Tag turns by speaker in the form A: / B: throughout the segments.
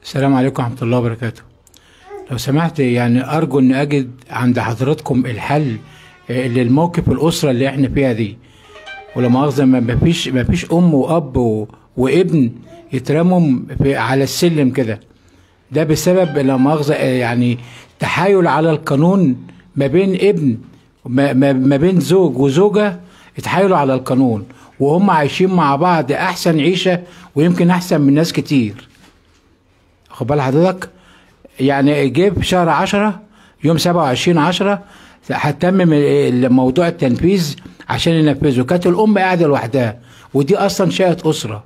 A: السلام عليكم ورحمة الله وبركاته لو سمحت يعني أرجو أن أجد عند حضراتكم الحل آه، للموقف الأسرة اللي احنا فيها دي ولا مؤاخذة ما ما فيش ما فيش أم وأب و... وابن يترموا في على السلم كده ده بسبب لا مؤاخذة آه، يعني تحايل على القانون ما بين ابن ما, ما, ما بين زوج وزوجة اتحايلوا على القانون وهم عايشين مع بعض أحسن عيشة ويمكن أحسن من ناس كتير خد بال حضرتك يعني جه في شهر 10 يوم 27 10 هتمم موضوع التنفيذ عشان ينفذه كانت الام قاعده لوحدها ودي اصلا شاءت اسره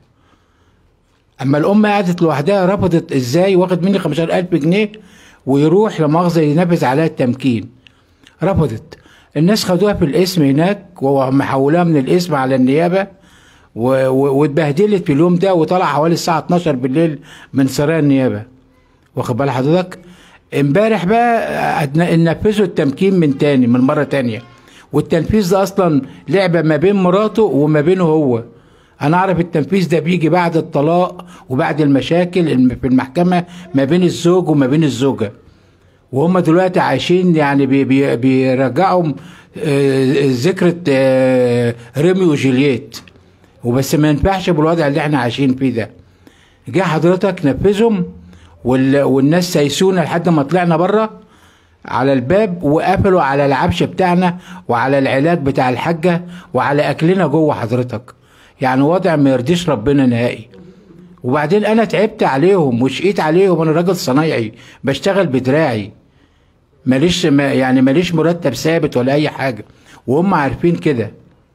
A: اما الام قعدت لوحدها رفضت ازاي واخد مني 15000 جنيه ويروح لمؤاخذه ينفذ عليها التمكين رفضت الناس خدوها في الاسم هناك ومحولوها من الاسم على النيابه و- و- واتبهدلت في اليوم ده وطلع حوالي الساعه 12 بالليل من سرايا النيابه واخد بال حضرتك امبارح بقى أدن- نفذوا التمكين من تاني من مره تانيه والتنفيذ ده اصلا لعبه ما بين مراته وما بينه هو انا اعرف التنفيذ ده بيجي بعد الطلاق وبعد المشاكل الم- في المحكمه ما بين الزوج وما بين الزوجه وهم دلوقتي عايشين يعني بي بي بيرجعوا آه، ذكرى آه، روميو وجولييت وبس ما ينفعش بالوضع اللي احنا عايشين فيه ده جه حضرتك نفذهم وال... والناس سايسونا لحد ما طلعنا بره على الباب وقفلوا على العفش بتاعنا وعلى العلاج بتاع الحاجة وعلى أكلنا جوه حضرتك يعني وضع ما يرضيش ربنا نهائي وبعدين أنا تعبت عليهم وشقيت عليهم أنا راجل صنايعي بشتغل بدراعي ماليش ما يعني ماليش مرتب ثابت ولا أي حاجة وهم عارفين كده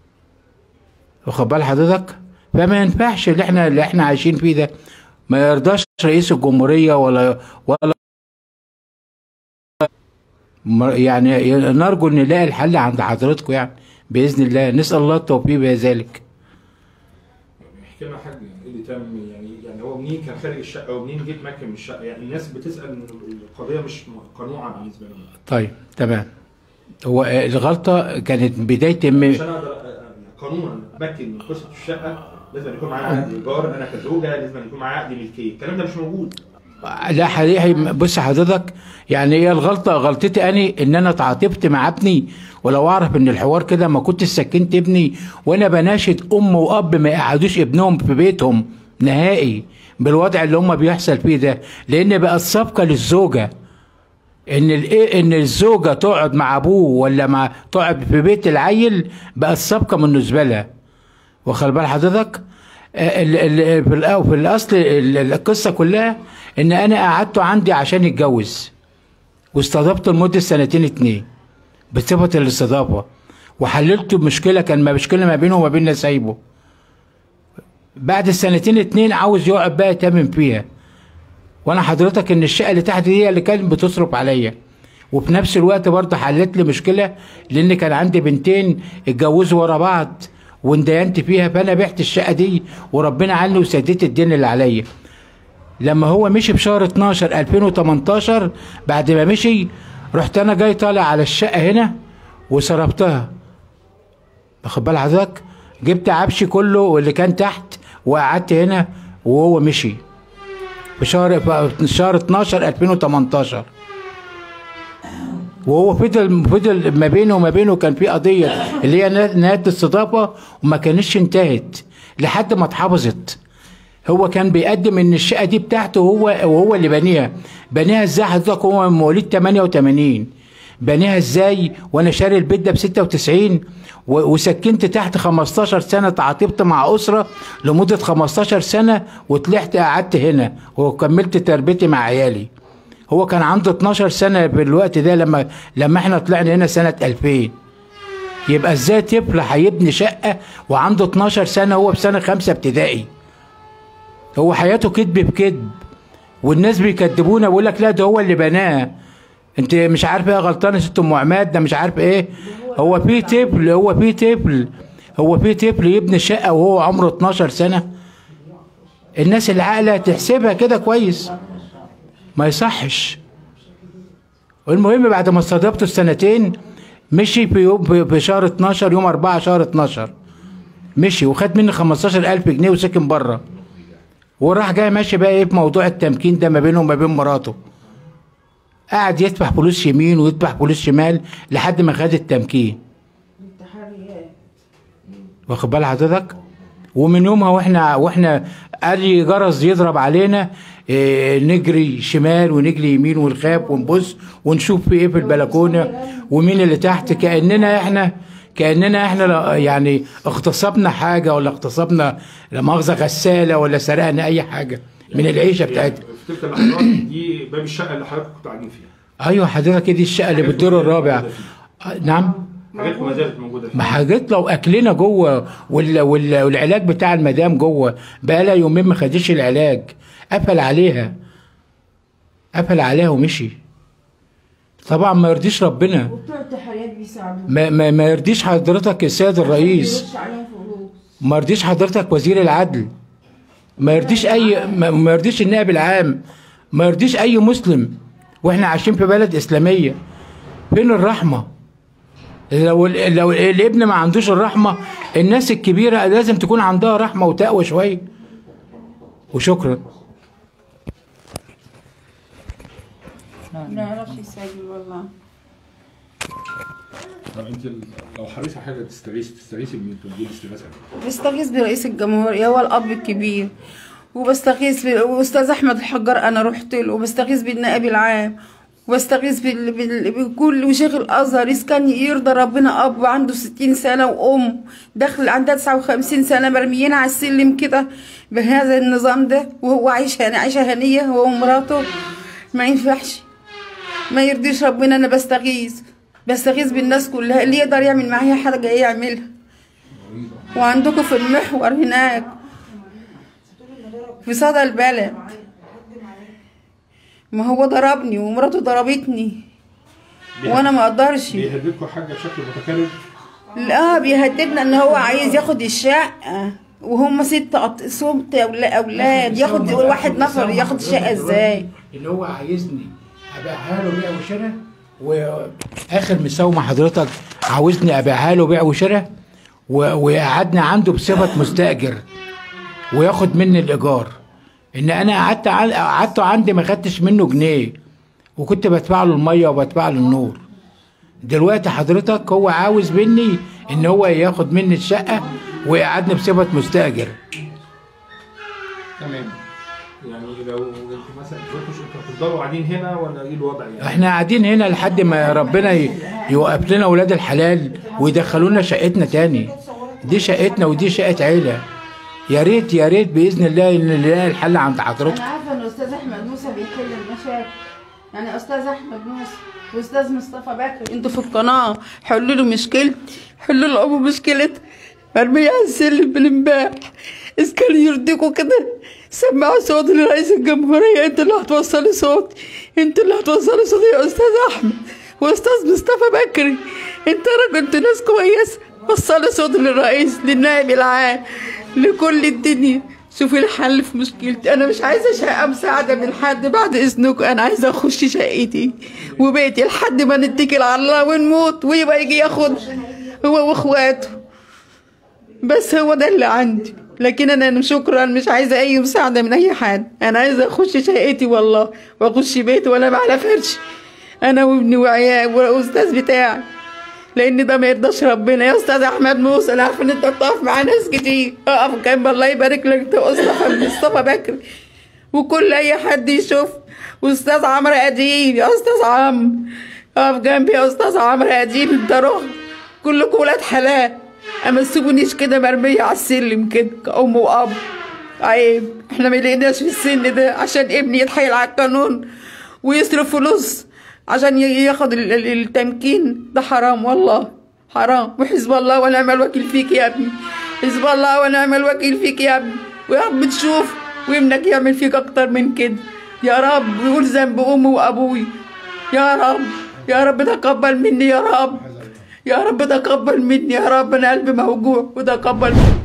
A: واخد بال حضرتك فما ينفعش اللي احنا اللي احنا عايشين فيه ده ما يرضاش رئيس الجمهورية ولا ولا م- يعني نرجو ان نلاقي الحل عند حضراتكم يعني باذن الله نسال الله التوفيق بذلك
B: احكي لنا حاجه ايه اللي تم يعني يعني هو منين كان خارج الشقه ومنين جه اتمكن من الشقه يعني الناس بتسال ان القضيه مش قنوعه بالنسبه لهم
A: طيب تمام هو آه، الغلطه كانت بدايه م...
B: عشان اقدر أ- قانونا اتمكن من قصه الشقه لازم يكون معايا عقد ايجار انا كزوجه لازم يكون معايا عقد ملكيه الكلام ده مش موجود
A: لا حقيقي بص حضرتك يعني هي الغلطه غلطتي اني ان انا تعاطفت مع ابني ولو اعرف ان الحوار كده ما كنت سكنت ابني وانا بناشد ام واب ما يقعدوش ابنهم في بيتهم نهائي بالوضع اللي هم بيحصل فيه ده لان بقت صفقه للزوجه ان الايه ان الزوجه تقعد مع ابوه ولا مع تقعد في بيت العيل بقت صفقه بالنسبه لها واخد بال حضرتك آه، ال- ال- في الأ- في الاصل ال- القصه كلها ان انا قعدته عندي عشان يتجوز واستضفته لمده سنتين اتنين بصفه الاستضافه وحللت مشكله كان ما مشكله ما بينه وما بين سايبه بعد السنتين اتنين عاوز يقعد بقى يتمم فيها وانا حضرتك ان الشقه اللي تحت دي هي اللي كانت بتصرف عليا وفي نفس الوقت برضه حلت لي مشكله لان كان عندي بنتين اتجوزوا ورا بعض واندينت فيها فانا بعت الشقه دي وربنا عني وسددت الدين اللي عليا لما هو مشي في شهر 12 2018 بعد ما مشي رحت انا جاي طالع على الشقه هنا وصرفتها واخد بال حضرتك جبت عفشي كله واللي كان تحت وقعدت هنا وهو مشي في شهر في شهر 12 2018 وهو فضل فضل ما بينه وما بينه كان في قضيه اللي هي نهايه الاستضافه وما كانتش انتهت لحد ما اتحفظت هو كان بيقدم ان الشقه دي بتاعته هو وهو اللي بانيها بانيها ازاي حضرتك هو مواليد 88 بانيها ازاي وانا شاري البيت ده ب 96 و- وسكنت تحت 15 سنه تعاطبت مع اسره لمده 15 سنه وطلعت قعدت هنا وكملت تربيتي مع عيالي هو كان عنده 12 سنه في الوقت ده لما لما احنا طلعنا هنا سنه 2000 يبقى ازاي طفل هيبني شقه وعنده 12 سنه هو في سنه خمسه ابتدائي هو حياته كذب بكذب والناس بيكذبونا ويقول لك لا ده هو اللي بناه انت مش عارف ايه غلطان يا ست ام عماد ده مش عارف ايه هو في طفل هو في طفل هو في طفل يبني شقه وهو عمره 12 سنه الناس العاقله تحسبها كده كويس ما يصحش والمهم بعد ما استضافته السنتين مشي في يوم في في شهر 12 يوم 4 شهر 12 مشي وخد مني 15000 جنيه وسكن بره وراح جاي ماشي بقى ايه في موضوع التمكين ده ما بينه وما بين مراته قعد يدفع فلوس يمين ويدفع فلوس شمال لحد ما خد التمكين
C: التحريات
A: واخد بال حضرتك ومن يومها واحنا واحنا اي جرس يضرب علينا إيه نجري شمال ونجري يمين ونخاف ونبص ونشوف في ايه في البلكونه ومين اللي تحت كاننا احنا كاننا احنا لا- يعني اغتصبنا حاجه ولا اغتصبنا لا مؤاخذه غساله ولا سرقنا اي حاجه من العيشه بتاعتنا
B: في تلك اللحظات دي باب الشقه اللي حضرتك كنت قاعدين فيها
A: ايوه حضرتك دي الشقه اللي بالدور الرابع آه، نعم
B: حاجات ما زالت موجوده
A: ما
B: فيها
A: حاجات لو اكلنا جوه وال وال والعلاج بتاع المدام جوه بقى لها يومين ما خدتش العلاج قفل عليها قفل عليها ومشي طبعا ما يرضيش ربنا
C: وبتوع التحريات بيساعدوه
A: ما, ما, ما يرضيش حضرتك السيد الرئيس
C: بيرش عليهم فلوس
A: ما يرضيش حضرتك وزير العدل ما يرضيش اي ما ما يرضيش النائب العام ما يرضيش اي مسلم واحنا عايشين في بلد اسلاميه فين الرحمه لو ال- لو الابن ما عندوش الرحمه الناس الكبيره لازم تكون عندها رحمه وتقوى شويه وشكرا
C: لا يعرفش يسجل والله
B: طب انت ال- لو حريصه حاجه تستغيث تستغيثي بمين تقولي استغاثه
C: بستغيث برئيس الجمهورية هو الأب الكبير وبستغيث بأستاذ أحمد الحجار أنا رحت له وبستغيث بالنائب العام وبستغيث بال... بال... بكل وشيخ الأزهر إذا كان يرضى ربنا أب عنده ستين سنة وأم داخل عندها تسعة وخمسين سنة مرميين على السلم كده بهذا النظام ده وهو عايش هنا عيشة هنية هو ومراته ما ينفعش ما يرضيش ربنا أنا بستغيث بستغيث بالناس كلها اللي يقدر يعمل معايا حاجة يعملها وعندكم في المحور هناك في صدى البلد ما هو ضربني ومراته ضربتني وانا ما اقدرش
B: بيهددكم حاجه بشكل متكرر
C: لا بيهددنا ان هو عايز ياخد الشقه وهم ست أط... ست أولا- اولاد ياخد واحد نفر ياخد الشقه ازاي
A: اللي هو عايزني ابيعها له بيع وشراء واخر مساومه حضرتك عاوزني ابيعها له بيع وشراء و- ويقعدني عنده بصفه مستاجر وياخد مني الايجار ان انا قعدت عن- قعدته عندي ما خدتش منه جنيه وكنت بدفع له الميه وبدفع له النور دلوقتي حضرتك هو عاوز مني ان هو ياخد مني الشقه ويقعدني بصفه مستاجر
B: تمام يعني لو انتوا مثلا انتوا انتوا هتفضلوا قاعدين هنا ولا ايه الوضع يعني؟
A: احنا قاعدين هنا لحد ما ربنا ي- يوقف لنا اولاد الحلال ويدخلونا شقتنا تاني دي شقتنا ودي شقه عيله يا ريت يا ريت باذن الله ان نلاقي الحل عند حضرتك
C: انا عارفه ان استاذ احمد موسى بيحل المشاكل يعني استاذ احمد موسى واستاذ مصطفى بكر انتوا في القناه حلوا له مشكلتي حلوا له ابو مشكلتي مرمية على السلم بالامبارح اذا كان يرضيكوا كده سمعوا صوت لرئيس الجمهوريه انت اللي هتوصلي صوت انت اللي هتوصلي صوت يا استاذ احمد واستاذ مصطفى بكري انت راجل انت ناس كويسه وصلي صوت للرئيس للنائب العام لكل الدنيا شوفي الحل في مشكلتي انا مش عايزه شقه مساعده من حد بعد اذنكم انا عايزه اخش شقتي وبيتي لحد ما نتكل على الله ونموت ويبقى يجي ياخد هو واخواته بس هو ده اللي عندي لكن انا شكرا مش عايزه اي مساعده من اي حد انا عايزه اخش شقتي والله واخش بيتي وانام على فرشي انا وابني وعيال والاستاذ بتاعي لان ده ما يرضاش ربنا يا استاذ احمد موسى انا عارفه ان انت بتقف مع ناس كتير اقف جنب الله يبارك لك انت مصطفى مصطفى بكر وكل اي حد يشوف واستاذ عمرو اديب يا استاذ عمرو اقف جنبي يا استاذ عمرو اديب انت روح كلكم ولاد حلال اما تسيبونيش كده مرميه على السلم كده كأم وأب عيب احنا ما لقيناش في السن ده عشان ابني يتحايل على القانون ويصرف فلوس عشان ي- ياخد ال- ال- التمكين ده حرام والله حرام وحزب الله ونعم الوكيل فيك يا ابني حزب الله ونعم الوكيل فيك يا ابني ويا رب تشوف وابنك يعمل فيك اكتر من كده يا رب ويقول ذنب امي وابوي يا رب يا رب تقبل مني يا رب يا رب تقبل مني يا رب انا قلبي موجوع وتقبل مني